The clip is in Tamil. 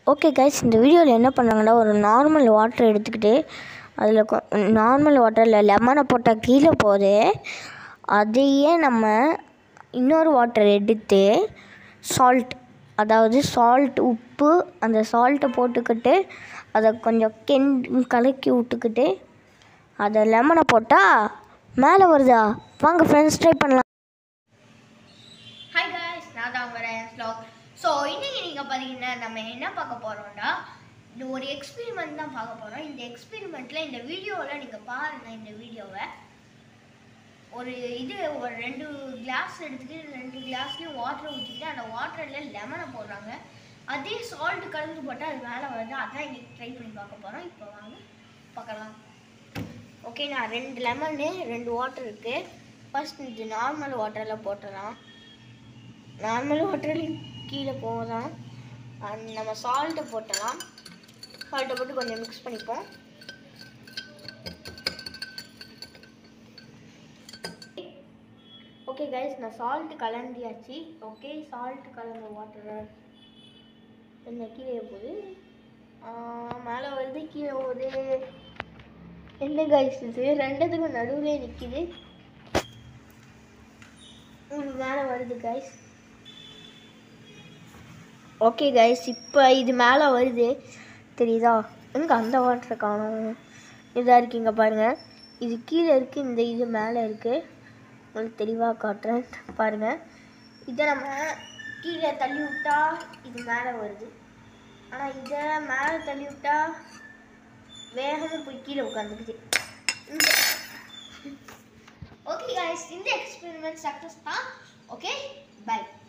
ஓகே கைஸ் இந்த வீடியோவில் என்ன பண்ணாங்கன்னா ஒரு நார்மல் வாட்டர் எடுத்துக்கிட்டு அதில் நார்மல் வாட்டரில் லெமனை போட்டால் கீழே போகுது அதையே நம்ம இன்னொரு வாட்டர் எடுத்து சால்ட் அதாவது சால்ட் உப்பு அந்த சால்ட்டை போட்டுக்கிட்டு அதை கொஞ்சம் கென் கலக்கி விட்டுக்கிட்டு அதை லெமனை போட்டால் மேலே வருதா வாங்க ஃப்ரெண்ட்ஸ் ட்ரை பண்ணலாம் ஹாய் guys நான் தான் உங்கள் ஸ்லாக் ஸோ இன்னைக்கு நீங்கள் பார்த்தீங்கன்னா நம்ம என்ன பார்க்க போகிறோம்னா இது ஒரு எக்ஸ்பெரிமெண்ட் தான் பார்க்க போகிறோம் இந்த எக்ஸ்பெரிமெண்ட்டில் இந்த வீடியோவில் நீங்கள் பாருங்கள் இந்த வீடியோவை ஒரு இது ஒரு ரெண்டு கிளாஸ் எடுத்துக்கிட்டு ரெண்டு கிளாஸ்லேயும் வாட்டர் ஊற்றிக்கிட்டு அந்த வாட்டரில் லெமனை போடுறாங்க அதே சால்ட் கலந்து போட்டால் அது மேலே வருது அதான் இன்னைக்கு ட்ரை பண்ணி பார்க்க போகிறோம் இப்போ வாங்க பார்க்கலாம் ஓகே நான் ரெண்டு லெமனு ரெண்டு வாட்டர் இருக்குது ஃபர்ஸ்ட் இது நார்மல் வாட்டரில் போட்டுடலாம் நார்மல் வாட்டரில் கீழே போகலாம் அண்ட் நம்ம சால்ட்டை போட்டலாம் சால்ட்டை போட்டு கொஞ்சம் மிக்ஸ் பண்ணிப்போம் ஓகே கைஸ் நான் சால்ட் கலந்தியாச்சு ஓகே சால்ட் கலந்த வாட்டரை என்ன கீழே போகுது மேலே வருது கீழே போகுது என்ன கைஸ் இது ரெண்டுத்துக்கும் நடுவில் நிற்கிது மேலே வருது கைஸ் ஓகே கைஸ் இப்போ இது மேலே வருது தெரியுதா எங்கே அந்த வாட்டர் காணும் இதாக இருக்கீங்க பாருங்கள் இது கீழே இருக்குது இந்த இது மேலே இருக்குது உங்களுக்கு தெளிவாக காட்டுறேன் பாருங்கள் இதை நம்ம கீழே தள்ளி விட்டா இது மேலே வருது ஆனால் இதை மேலே தள்ளி விட்டா வேகமாக போய் கீழே உட்காந்துக்குது ஓகே கைஸ் இந்த எக்ஸ்பெரிமெண்ட் சக்ஸஸ் தான் ஓகே பை